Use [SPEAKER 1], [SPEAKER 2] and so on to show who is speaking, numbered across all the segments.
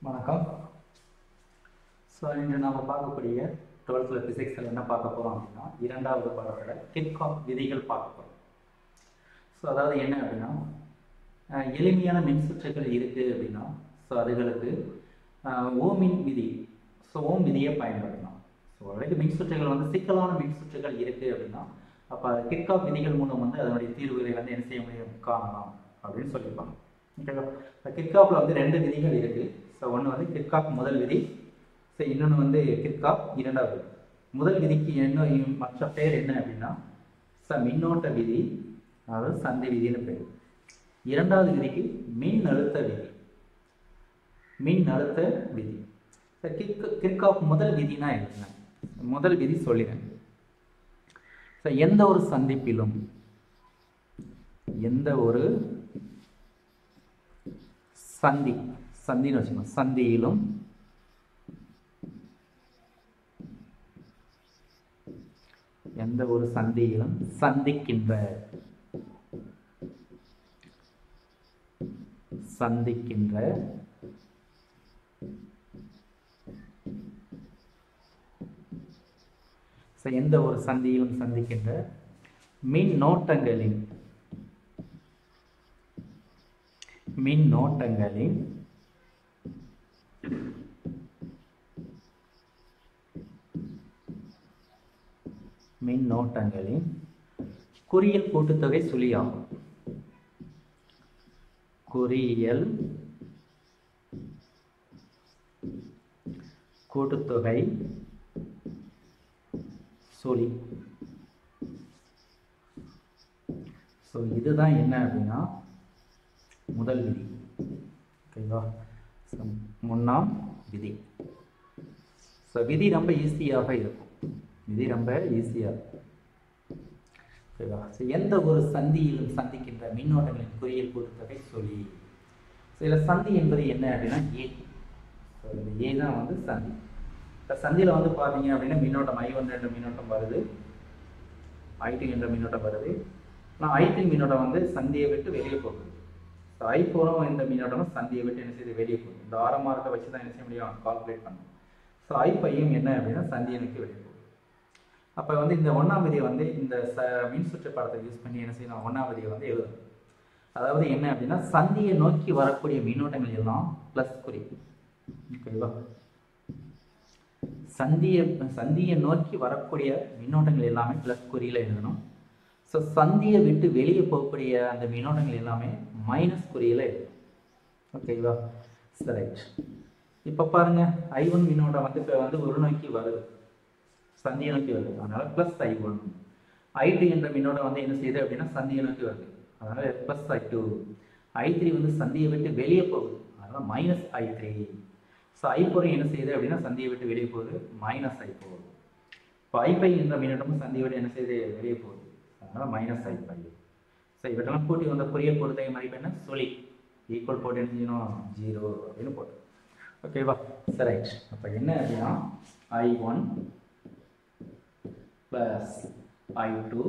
[SPEAKER 1] வணக்கம் ஸோ இன்று நாம் பார்க்கக்கூடிய டுவெல்த்தில் ஃபிசிக்ஸில் என்ன பார்க்க போகிறோம் அப்படின்னா இரண்டாவது பாடத்தில் கிட்காப் விதிகள் பார்க்க போகிறோம் ஸோ அதாவது என்ன அப்படின்னா அஹ், எளிமையான மின்சுற்றுகள் இருக்குது அப்படின்னா ஸோ அதுகளுக்கு அஹ், ஓமின் விதி ஸோ ஓம் விதியை பயன்படுத்தலாம் ஸோ அதுக்கு மின்சுற்றுகள் வந்து சிக்கலான மின்சுற்றுகள் இருக்குது அப்படின்னா அப்போ கிட்காப் விதிகள் மூலம் வந்து அதனுடைய தீர்வுகளை வந்து என்ன செய்ய முடியும் காணலாம் அப்படின்னு சொல்லியிருப்பாங்க ஓகேவா இப்போ கிட்காப்பில் வந்து ரெண்டு விதிகள் இருக்குது ஸோ ஒன்று வந்து கிட்காப் முதல் விதி ஸோ இன்னொன்று வந்து கிட்காப் இரண்டாவது விதி. முதல் விதிக்கு என்ன மற்ற பேர் என்ன அப்படின்னா ச மின்னோட்ட விதி அதாவது சந்தி விதின்னு பேர் இரண்டாவது விதிக்கு மின் அழுத்த விதி மின் அழுத்த விதி ஸோ கிக் கிர்காப் முதல் விதினா என்ன முதல் விதி சொல்லிடுறேன் ஸோ எந்த ஒரு சந்திப்பிலும் எந்த ஒரு சந்தி சந்தின்னு வச்சுக்கணும் சந்தியிலும் எந்த ஒரு சந்தியிலும் சந்திக்கின்ற சந்திக்கின்ற So, எந்த ஒரு சந்தியிலும் சந்திக்கின்ற மின்னோட்டங்களின் மின்னோட்டங்களின் மின்னோட்டங்களின் குறியல் கூட்டுத்தொகை சுழியாகும் குறியல் கூட்டுத்தொகை சுழி ஸோ இதுதான் என்ன அப்படின்னா முதல் விதி ஓகேவா ஸோ முன்னாம் விதி ஸோ விதி ரொம்ப ஈஸியாக இருக்கும் விதி ரொம்ப ஈஸியாக இருக்கும் ஓகேவா ஸோ எந்த ஒரு சந்தியிலும் சந்திக்கின்ற மின்னோட்டங்களின் குறியல் கூட்டுத்தொகை சொல்லி ஸோ இதில் சந்தி என்பது என்ன அப்படின்னா ஏ ஸோ இந்த ஏ தான் வந்து சந்தி இப்போ சந்தியில் வந்து பார்த்தீங்க அப்படின்னா மின்னோட்டம் ஐ ஒன்று என்ற மின்னோட்டம் வருது ஐ டூ என்ற மின்னோட்டம் வருது ஆனால் ஐ த்ரீ மின்னோட்டம் வந்து சந்தியை விட்டு வெளியே போகுது ஸோ ஐ ஃபோரும் இந்த மின்னோட்டமும் சந்தியை விட்டு என்ன செய்யுது வெளியே போகுது இந்த ஆரம் மார்க்கை வச்சு தான் என்ன செய்ய முடியும் கால்குலேட் பண்ணணும் ஸோ ஐ பையும் என்ன அப்படின்னா சந்தியை நோக்கி வெளியே போகுது அப்போ வந்து இந்த ஒன்றாம் விதியை வந்து இந்த ச மின் சுற்று படத்தை யூஸ் பண்ணி என்ன செய்யணும் ஒன்றாம் விதியை வந்து எழுதணும் அதாவது என்ன அப்படின்னா சந்தியை நோக்கி வரக்கூடிய மின்னோட்டங்கள் எல்லாம் ப்ளஸ் குறி ஓகேவா சந்தியை சந்தியை நோக்கி வரக்கூடிய மின்னோட்டங்கள் எல்லாமே ப்ளஸ் குறியில் எழுதணும் ஸோ சந்தியை விட்டு வெளியே போகக்கூடிய அந்த மின்னோட்டங்கள் எல்லாமே மைனஸ் குறியில் எழுதணும் ஓகேவா ரைட் இப்போ பாருங்க ஐ ஒன் மின்னோட்டம் வந்து இப்போ வந்து ஒரு நோக்கி வருது சந்தியை நோக்கி வருது அதனால plus I one I two என்ற மின்னோட்டம் வந்து என்ன செய்யுது அப்படின்னா சந்தியை நோக்கி வருது அதனால plus I two I three வந்து சந்தியை விட்டு வெளியே போகுது அதனால minus I three so I four என்ன செய்யுது அப்படின்னா சந்தியை விட்டு வெளியே போகுது மைனஸ் ஐ ஃபோர் இப்போ ஐ ஃபைவ் என்ற மின்னோட்டமும் சந்தியை விட்டு என்ன செய்யுது வெளியே போகுது அதனால மைனஸ் ஐ ஃபைவ் ஸோ இவற்றெல்லாம் கூட்டி வந்த புரிய பொறுத்தை மதிப்பு என்ன சொல்லி ஈக்குவல் போட்டு என்ன செய்யணும் ஜீரோ அப்படின்னு போட்டு ஓகேவா சரி ரைட் அப்போ என்ன அப்படின்னா I one plus I two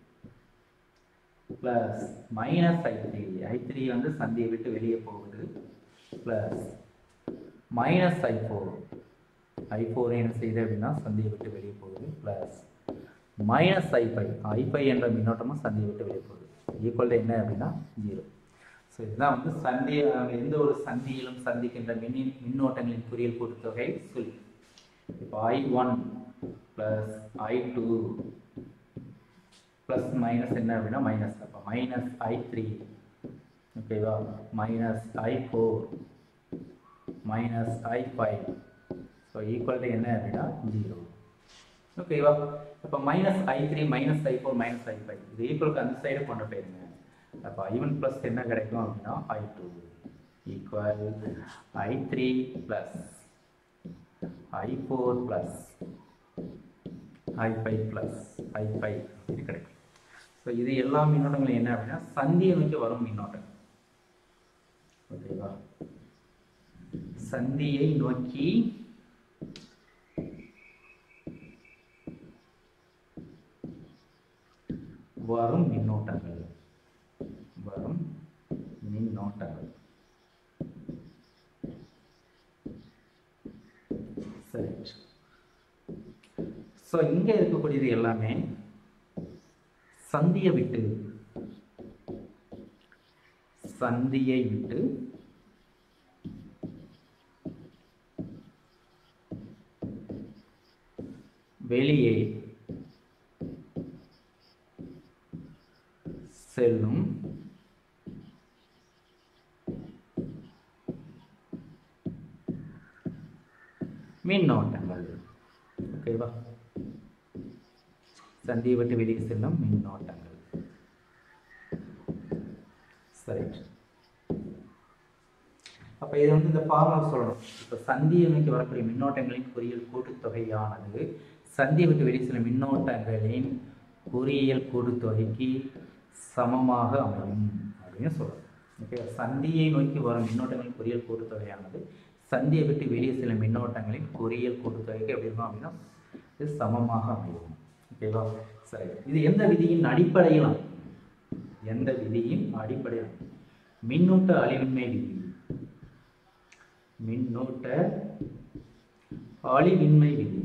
[SPEAKER 1] plus minus I three I three வந்து சந்தியை விட்டு வெளியே போகுது plus minus I four I four என்ன செய்யுது அப்படின்னா சந்தியை விட்டு வெளியே போகுது plus minus I five I five என்ற மின்னோட்டமும் சந்தியை விட்டு வெளியே போகுது ஈக்குவல் என்ன அப்படின்னா ஜீரோ ஸோ இதுதான் வந்து சந்தி எந்த ஒரு சந்தியிலும் சந்திக்கின்ற மின் மின்னோட்டங்களின் குறியல் கூட்டுத்தொகை சொல்லி இப்போ I one plus I two plus minus என்ன அப்படின்னா மைனஸ் அப்போ மைனஸ் ஐ த்ரீ ஓகேவா minus I four minus I five so equal என்ன அப்படின்னா ஜீரோ ஓகேவா இப்போ minus I three minus I four minus I five இது ஈக்குவலுக்கு அந்த சைடு கொண்டு போயிருங்க அப்போ ஐ ஒன் ப்ளஸ் என்ன கிடைக்கும் அப்படின்னா I two equal I three plus I four plus I five plus I five இது கிடைக்கும் ஸோ இது எல்லா மின்னோட்டங்களும் என்ன அப்படின்னா சந்தியை நோக்கி வரும் மின்னோட்டம் ஓகேவா சந்தியை நோக்கி வரும் மின்னோட்டங்கள் வரும் மின்னோட்டங்கள் ஸோ இங்கே இருக்கக்கூடியது எல்லாமே சந்தியை விட்டு சந்தியை விட்டு வெளியே செல்லும் மின்னோட்டங்கள் ஓகேவா சந்தியை விட்டு வெளியே செல்லும் மின்னோட்டங்கள் சரி அப்ப இது வந்து இந்த ஃபார்முலா சொல்லணும் இப்போ சந்தியை நோக்கி வரக்கூடிய மின்னோட்டங்களின் குறியியல் கூட்டுத்தொகையானது சந்தியை விட்டு வெளியே செல்லும் மின்னோட்டங்களின் குறியியல் கூட்டுத்தொகைக்கு சமமாக அமையும் அப்படின்னு சொல்றோம் ஓகே சந்தியை நோக்கி வரும் மின்னோட்டங்களின் குறியியல் கூட்டுத்தொகையானது சந்தியை விட்டு வெளியே செல்லும் மின்னோட்டங்களின் குறியியல் கூட்டுத்தொகைக்கு எப்படி இருக்கும் அப்படின்னா இது சமமாக அமையும் ஓகேவா சரி இது எந்த விதியின் அடிப்படையில் அமையும்? எந்த விதியின் அடிப்படையில் அமையும்? மின்னூட்ட அழிவின்மை விதி மின்னூட்ட அழிவின்மை விதி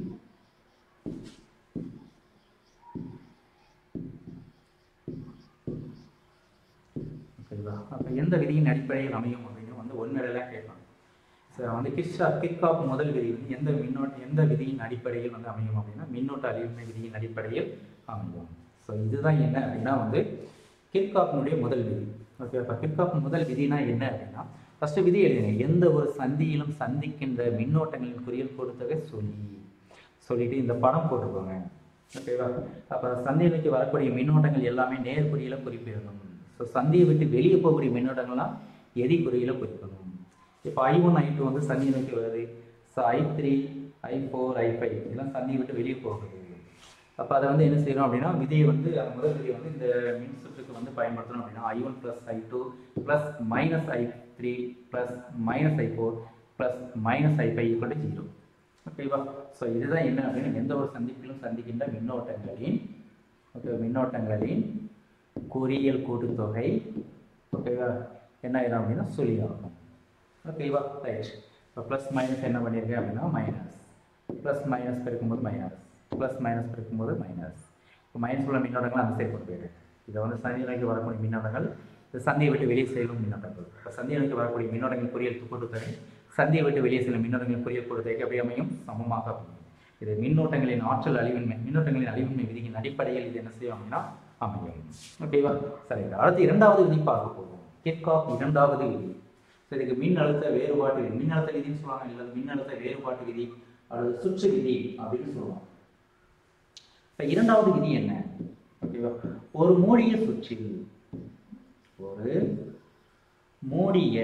[SPEAKER 1] ஓகேவா அப்போ எந்த விதியின் அடிப்படையில் அமையும் அப்படின்னு வந்து ஒன்றிடலாம் கேட்கலாம் சரி வந்து கிஷ்ஷா கிக்காப் முதல் விதி வந்து எந்த மின்னோட்ட எந்த விதியின் அடிப்படையில் வந்து அமையும் அப்படின்னா மின்னோட்ட அழிவின்மை விதியின் அடிப்படையில் அமையும் ஸோ இதுதான் என்ன அப்படின்னா வந்து கிர்காப்பினுடைய முதல் விதி ஓகே அப்போ கிர்காப் முதல் விதினா என்ன அப்படின்னா ஃபர்ஸ்ட் விதி எழுதுங்க எந்த ஒரு சந்தியிலும் சந்திக்கின்ற மின்னோட்டங்களின் குறியல் கொடுத்ததை சொல்லி சொல்லிட்டு இந்த படம் போட்டுக்கோங்க ஓகேவா அப்போ சந்தியை நோக்கி வரக்கூடிய மின்னோட்டங்கள் எல்லாமே நேர்குறியில குறிப்பிடணும் ஸோ சந்தியை விட்டு வெளியே போகக்கூடிய மின்னோட்டங்கள்லாம் எதிர்குறியில குறிப்பிடணும் இப்போ ஐ ஒன் ஐ டூ வந்து சந்தியை நோக்கி வருது so I three I four I five இதெல்லாம் சந்தியை விட்டு வெளியே போகுது அப்போ அதை வந்து என்ன செய்யணும் அப்படின்னா விதியை வந்து அந்த முதல் விதியை வந்து இந்த மின் சுற்றுக்கு வந்து பயன்படுத்தணும் அப்படின்னா I one plus I two plus minus I three plus minus I four plus minus I five equal zero ஓகேவா ஸோ இதுதான் என்ன அப்படின்னா எந்த ஒரு சந்திப்பிலும் சந்திக்கின்ற மின்னோட்டங்களின் ஓகே மின்னோட்டங்களின் குறியியல் கூட்டுத்தொகை ஓகேவா என்ன ஆயிடும் அப்படின்னா சுழியாகும் ஓகேவா ரைட் இப்போ ப்ளஸ் மைனஸ் என்ன பண்ணியிருக்கேன் அப்படின்னா மைனஸ் ப்ளஸ் மைனஸ் பெருக்கும்போது மைனஸ் ப்ளஸ் மைனஸ் பெருக்கும்போது மைனஸ் இப்போ மைனஸ் உள்ள மின்னோட்டங்கள் அந்த சைடு கொண்டு போயிடு இதை வந்து சந்தியை நோக்கி வரக்கூடிய மின்னோட்டங்கள் இது சந்தியை விட்டு வெளியே செல்லும் மின்னோட்டங்கள் இப்போ சந்தியை நோக்கி வரக்கூடிய மின்னோட்டங்கள் குறியல் கூட்டுத்தொகை சந்தியை விட்டு வெளியே செல்லும் மின்னோட்டங்கள் குறியல் கூட்டுத்தொகை எப்படி அமையும் சமமாக அமையும் இது மின்னோட்டங்களின் ஆற்றல் அழிவின்மை மின்னோட்டங்களின் அழிவின்மை விதியின் அடிப்படையில் இது என்ன செய்யும் அப்படின்னா அமையும் ஓகேவா சரி அடுத்து இரண்டாவது விதி பார்க்க போகும் கிர்காப் இரண்டாவது விதி ஸோ இதுக்கு மின் அழுத்த வேறுபாட்டு விதி மின் அழுத்த விதின்னு சொல்லுவாங்க இல்லை மின் அழுத்த வேறுபாட்டு விதி அல்லது சுற்று விதி அப்படின்னு சொல்லுவாங்க இப்போ இரண்டாவது விதி என்ன ஓகேவா ஒரு மூடிய சுற்றில் ஒரு மூடிய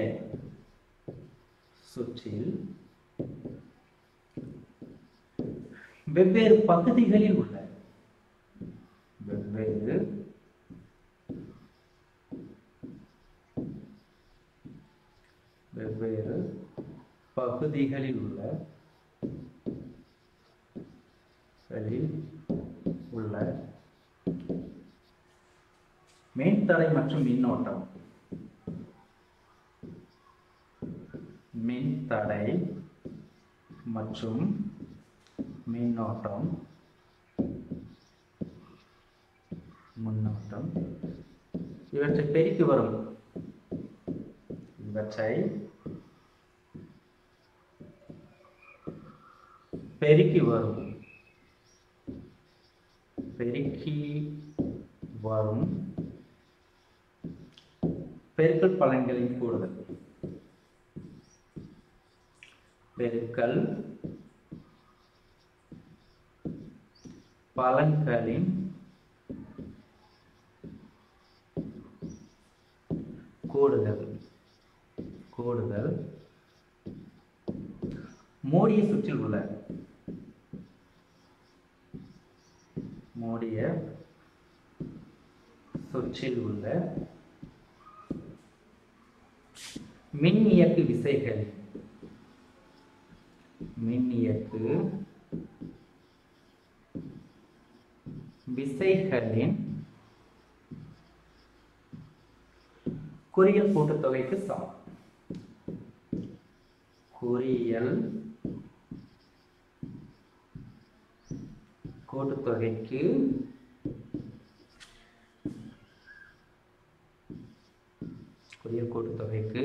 [SPEAKER 1] சுற்றில் வெவ்வேறு பகுதிகளில் உள்ள வெவ்வேறு வெவ்வேறு பகுதிகளில் உள்ள களில் உள்ள மின்தடை மற்றும் மின்னோட்டம் மின்தடை மற்றும் மின்னோட்டம் முன்னோட்டம் இவற்றை பெருக்கி வரும் இவற்றை பெருக்கி வரும் பெருக்கி வரும் பெருக்கல் பலன்களின் கூடுதல் பெருக்கல் பலன்களின் கூடுதல் கூடுதல் மூடிய சுற்றில் உள்ள மூடிய சுற்றில் உள்ள மின் இயக்கு விசைகள் மின் இயக்கு விசைகளின் குறியல் கூட்டுத்தொகைக்கு சமம் குறியல் கூட்டுத்தொகைக்கு குரியல் கூட்டுத்தொகைக்கு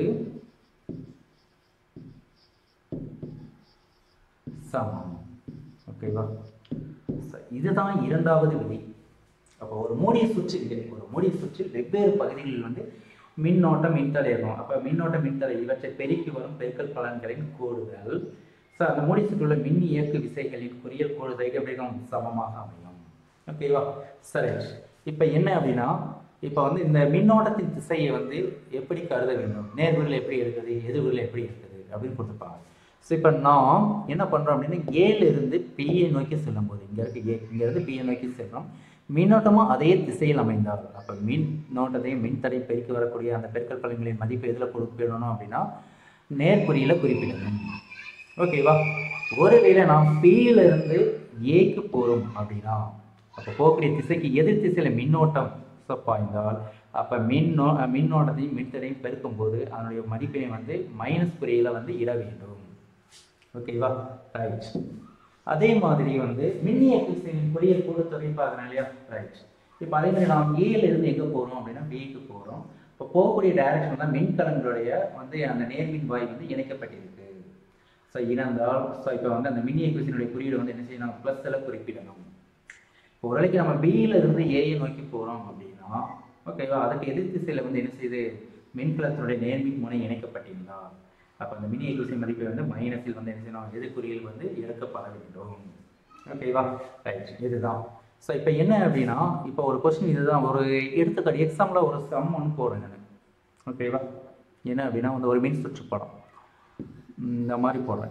[SPEAKER 1] சமம் ஓகேவா ச- இதுதான் இரண்டாவது விதி அப்போ ஒரு மூடிய சுற்று இது ஒரு மூடிய சுற்றில் வெவ்வேறு பகுதிகளில் வந்து மின்னோட்டம் மின்தடை இருக்கும் அப்போ மின்னோட்டம் மின்தடை இவற்றை பெருக்கி வரும் பெருக்கல் பலன்களின் கூடுதல் ஸோ அந்த மூடி சுற்றியுள்ள மின் இயக்கு விசைகளின் குறியல் கூடுதலுக்கு எப்படி இருக்கும் சமமாக அமையும் ஓகேவா சரி இப்போ என்ன அப்படின்னா இப்போ வந்து இந்த மின்னோட்டத்தின் திசையை வந்து எப்படி கருத வேண்டும் நேர்வுகள் எப்படி இருக்குது எதிர்வுகள் எப்படி இருக்குது அப்படின்னு கொடுத்துருப்பாங்க ஸோ இப்போ நாம் என்ன பண்ணுறோம் அப்படின்னா ஏல இருந்து பிஏ நோக்கி செல்லும் போது இங்கே இருக்கு ஏ இங்கேருந்து பிஏ நோக்கி செல்றோம் மின்னோட்டமும் அதே திசையில் அமைந்தால் அப்போ மின்னோட்டத்தையும் மின்தடையும் பெருக்கி வரக்கூடிய அந்த பெருக்கல் பலன்களின் மதிப்பு எதில் குறிப்பிடணும் அப்படின்னா நேர்குறியில் குறிப்பிடணும் ஓகேவா ஒருவேளை நாம் பியில இருந்து ஏக்கு போகிறோம் அப்படின்னா அப்போ போகக்கூடிய திசைக்கு எதிர் திசையில் மின்னோட்டம் ஸோ பாய்ந்தால் அப்போ மின்னோ அஹ் மின்னோட்டத்தையும் மின்தடையும் பெருக்கும்போது அதனுடைய மதிப்பினை வந்து மைனஸ் குறியில் வந்து இட வேண்டும் ஓகேவா ரைட் அதே மாதிரி வந்து மின்னியக்கு புதிய கூட்டுத்தொகை பார்க்கணும் இல்லையா ரைட் இப்போ அதே மாதிரி நாம் ஏல இருந்து எங்கே போகிறோம் அப்படின்னா பிக்கு போகிறோம் இப்போ போகக்கூடிய டைரக்ஷன் தான் மின்கலங்களுடைய வந்து அந்த நேர்மின் வாய் வந்து இணைக்கப்பட்டிருக்கு ஸோ இணைந்தால் ஸோ இப்போ வந்து அந்த மின் இயக்குவினுடைய குறியீடு வந்து என்ன செய்யணும் ப்ளஸ் எல்லாம் குறிப்பிடணும் இப்போ ஒரு வேளைக்கு நம்ம பியில இருந்து ஏயை நோக்கி போகிறோம் அப்படின்னா ஓகேவா அதுக்கு எதிர் திசையில் வந்து என்ன செய்யுது மின்கலத்தினுடைய நேர்மின் முனை இணைக்கப்பட்டிருந்தா அப்போ அந்த மின் இயக்குவிசை மதிப்பை வந்து மைனஸில் வந்து என்ன செய்யணும் எதிர்குறியில் வந்து இறக்கப்பட வேண்டும் ஓகேவா ரைட் இதுதான் ஸோ இப்போ என்ன அப்படின்னா இப்போ ஒரு கொஸ்டின் இதுதான் ஒரு எடுத்துக்காட்டு எக்ஸாமில் ஒரு சம் ஒன்று போடுறேன் நான் ஓகேவா என்ன அப்படின்னா வந்து ஒரு மின் சுற்று படம் ம், இந்த மாதிரி போடுறேன்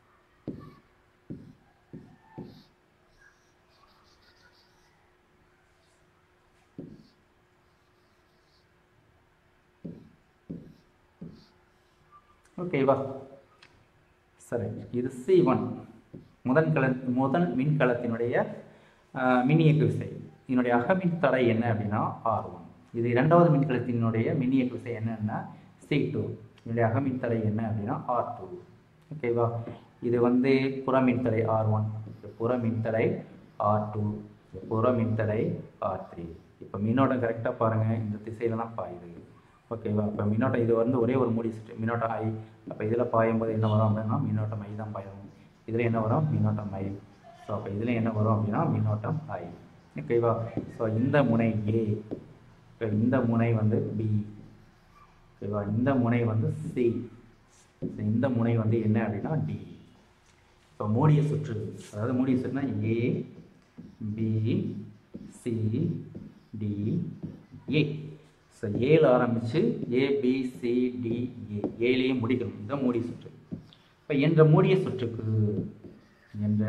[SPEAKER 1] ஓகேவா சரி இது சி ஒன் முதன் கல முதல் மின்கலத்தினுடைய ஆஹ், மின் இயக்கு விசை இதனுடைய அகமின் தடை என்ன அப்படின்னா ஆர் ஒன் இது இரண்டாவது மின்கலத்தினுடைய மின் இயக்கு விசை என்னன்னா சி டூ இதனுடைய அகமின் தடை என்ன அப்படின்னா ஆர் டூ ஓகேவா இது வந்து புற மின்தடை ஆர் ஒன் புற மின்தடை ஆர் டூ புற மின்தடை ஆர் த்ரீ இப்போ மின்னோட்டம் கரெக்டாக பாருங்கள் இந்த திசையில தான் பாயுது ஓகேவா இப்போ மின்னோட்டம் இது வந்து ஒரே ஒரு மூடி சுற்று மின்னோட்டம் ஐ அப்போ இதில் பாயும்போது என்ன வரும் அப்படின்னா மின்னோட்டம் ஐ தான் பாயும் இதில் என்ன வரும் மின்னோட்டம் ஐ ஸோ அப்போ இதில் என்ன வரும் அப்படின்னா மின்னோட்டம் ஐ ஓகேவா ஸோ இந்த முனை ஏ இப்போ இந்த முனை வந்து பி ஓகேவா இந்த முனை வந்து சி இந்த முனை வந்து என்ன அப்படின்னா டி இப்போ மூடிய சுற்று அதாவது மூடிய சுற்றுனா A B C D A so ஏல ஆரம்பித்து A B C D A ஏலையே முடிக்கணும் இதுதான் மூடிய சுற்று இப்போ என்ற மூடிய சுற்றுக்கு என்ற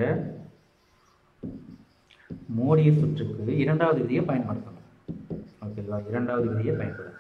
[SPEAKER 1] மூடிய சுற்றுக்கு இரண்டாவது விதியை பயன்படுத்தணும் ஓகேவா இரண்டாவது விதியை பயன்படுத்தணும்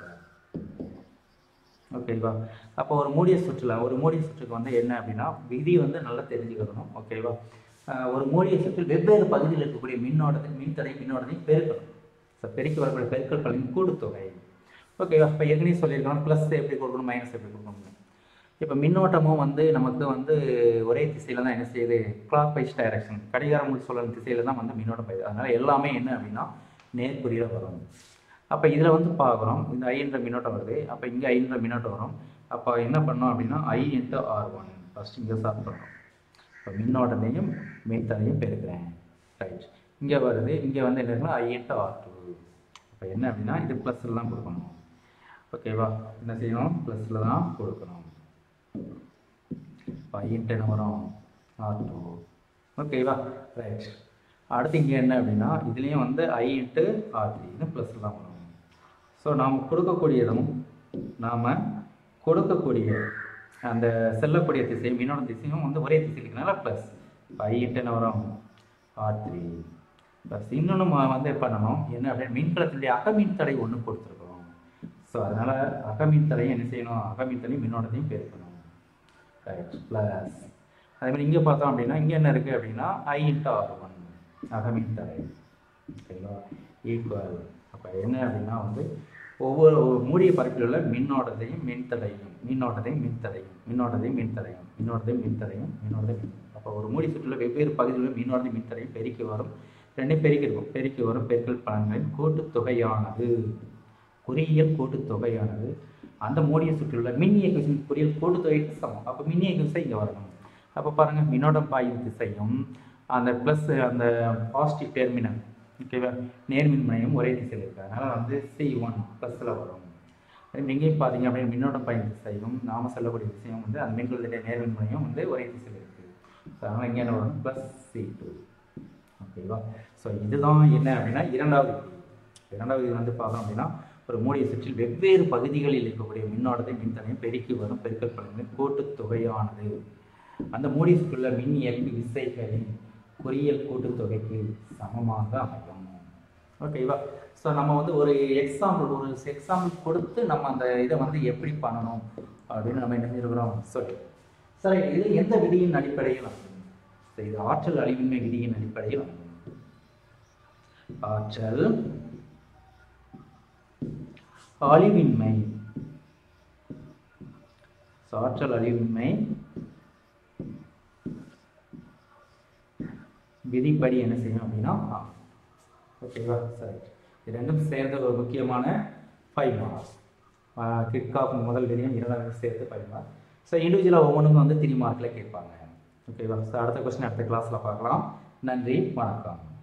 [SPEAKER 1] ஓகேவா அப்போ ஒரு மூடிய சுற்றில் ஒரு மூடிய சுற்றுக்கு வந்து என்ன அப்படின்னா விதி வந்து நல்லா தெரிஞ்சுக்கணும் ஓகேவா ஆஹ் ஒரு மூடிய சுற்றில் வெவ்வேறு பகுதியில் இருக்கக்கூடிய மின்னோட்டத்தை மின்தடை மின்னோட்டத்தையும் பெருக்கணும் ஸோ பெருக்கி வரக்கூடிய பெருக்கல் பலனின் கூட்டுத்தொகை ஓகேவா இப்போ ஏற்கனவே சொல்லியிருக்கோம் ப்ளஸ் எப்படி கொடுக்கணும் மைனஸ் எப்படி கொடுக்கணும் இப்போ மின்னோட்டமும் வந்து நமக்கு வந்து ஒரே திசையில் தான் என்ன செய்யுது கிளாக் வைஸ் டைரக்ஷன் கடிகாரம் சொல்லணும் திசையில் தான் வந்து மின்னோட்டம் போயிடுது அதனால் எல்லாமே என்ன அப்படின்னா நேர்குறியில் வரும் அப்போ இதில் வந்து பார்க்குறோம் இந்த ஐன்ற மின்னோட்டம் வருது அப்போ இங்கே ஐன்ற மின்னோட்டம் வரும் அப்போ என்ன பண்ணோம் அப்படின்னா I into R one first இங்கே ஸ்டார்ட் பண்ணுறோம் இப்போ மின்னோட்டத்தையும் மின்தடையும் பெருக்கிறேன் ரைட் இங்கே வருது இங்கே வந்து என்ன இருக்குன்னா ஐ இன்ட்டு ஆர் டூ இப்போ என்ன அப்படின்னா இது ப்ளஸில் தான் கொடுக்கணும் ஓகேவா என்ன செய்யணும் ப்ளஸில் தான் கொடுக்கணும் இப்போ ஐ இன்ட்டு என்ன வரும் ஆர் டூ ஓகேவா ரைட் அடுத்து இங்கே என்ன அப்படின்னா இதுலேயும் வந்து ஐ இன்ட்டு ஆர் த்ரீ இது ப்ளஸில் தான் வரும் ஸோ நாம் கொடுக்கக்கூடியதும் நாம் கொடுக்கக்கூடிய அந்த செல்லக்கூடிய திசை மின்னோட திசையும் வந்து ஒரே திசை இருக்கனால ப்ளஸ் ஐ இன்ட்டு என்ன வரும் ஆர் த்ரீ ப்ளஸ் இன்னொன்று வந்து பண்ணணும் என்ன அப்படின்னா மின்கலத்தினுடைய அகமின் தடை ஒன்று கொடுத்துருக்கோம் ஸோ அதனால் அகமின் தடையை என்ன செய்யணும் அகமின் தடை மின்னோட்டத்தையும் பெருக்கணும் ரைட் ப்ளஸ் அதே மாதிரி இங்கே பார்த்தோம் அப்படின்னா இங்கே என்ன இருக்குது அப்படின்னா ஐ இன்ட்டு ஆர் ஒன் அகமின் தடை ஓகேங்களா ஈக்குவல் அப்போ என்ன அப்படின்னா வந்து ஒவ்வொரு ஒரு மூடிய பரப்பில் உள்ள மின்னோட்டத்தையும் மின்தடையும் மின்னோட்டத்தையும் மின்தடையும் மின்னோட்டத்தையும் மின்தடையும் மின்னோட்டத்தையும் மின்தடையும் மின்னோட்டத்தையும் மின் அப்போ ஒரு மூடி சுற்றுல வெவ்வேறு பகுதிகளில் மின்னோட்டத்தையும் மின்தடையும் பெருக்கி வரும் ரெண்டையும் பெருக்கி இருக்கும் பெருக்கி வரும் பெருக்கல் பலன்களின் கூட்டுத்தொகையானது குறியியல் கூட்டுத்தொகையானது அந்த மூடிய சுற்றியுள்ள மின் இயக்கம் குறியல் கூட்டுத்தொகைக்கு சமம் அப்போ மின் இயக்க விசை இங்கே வரணும் அப்போ பாருங்கள் மின்னோட்டம் பாயும் திசையும் அந்த ப்ளஸ் அந்த பாசிட்டிவ் டெர்மினல் ஓகேவா நேர்மின் முனையும் ஒரே திசையில் இருக்கு அதனால் வந்து சி ஒன் ப்ளஸில் வரும் அதே இங்கேயும் பார்த்தீங்க அப்படின்னு மின்னோட்டம் பாயும் திசையும் நாம சொல்லக்கூடிய திசையும் வந்து அந்த மின்கலத்துடைய நேர்மின் முனையும் வந்து ஒரே திசையில் இருக்குது ஸோ அதனால் இங்கே என்ன வரும் ப்ளஸ் சி டூ ஓகேவா ஸோ இதுதான் என்ன அப்படின்னா இரண்டாவது விதி இரண்டாவது விதி வந்து பார்த்தோம் அப்படின்னா ஒரு மூடிய சுற்றில் வெவ்வேறு பகுதிகளில் இருக்கக்கூடிய மின்னோட்டத்தை மின்தனையும் பெருக்கி வரும் பெருக்கல் பலன்களின் கூட்டுத்தொகையானது அந்த மூடிய சுற்றிலுள்ள மின் இயக்கு விசைகளின் குறியியல் கூட்டுத்தொகைக்கு சமமாக அமையும் ஓகேவா ஸோ நம்ம வந்து ஒரு எக்ஸாம்பிள் ஒரு எக்ஸாம்பிள் கொடுத்து நம்ம அந்த இதை வந்து எப்படி பண்ணணும் அப்படின்னு நம்ம என்ன செஞ்சிருக்கிறோம் சொல்லி சரி இது எந்த விதியின் அடிப்படையில் அமையும் சரி, இது ஆற்றல் அழிவின்மை விதியின் அடிப்படையில் அமையும் ஆற்றல் அழிவின்மை So, ஆற்றல் அழிவின்மை விதிப்படி என்ன செய்யணும் அப்படின்னா ஆகும். ஓகேவா சரி இது ரெண்டும் சேர்ந்த ஒரு முக்கியமான ஃபைவ் மார்க்ஸ் கிட்காப் முதல் விதியும் இரண்டாவது சேர்த்து ஃபைவ் மார்க் ஸோ இண்டிவிஜுவலாக ஒவ்வொன்றுக்கும் வந்து த்ரீ மார்க்கில் கேட்பாங்க ஓகேவா ஸோ அடுத்த கொஸ்டின் அடுத்த கிளாஸில் பார்க்கலாம் நன்றி வணக்கம்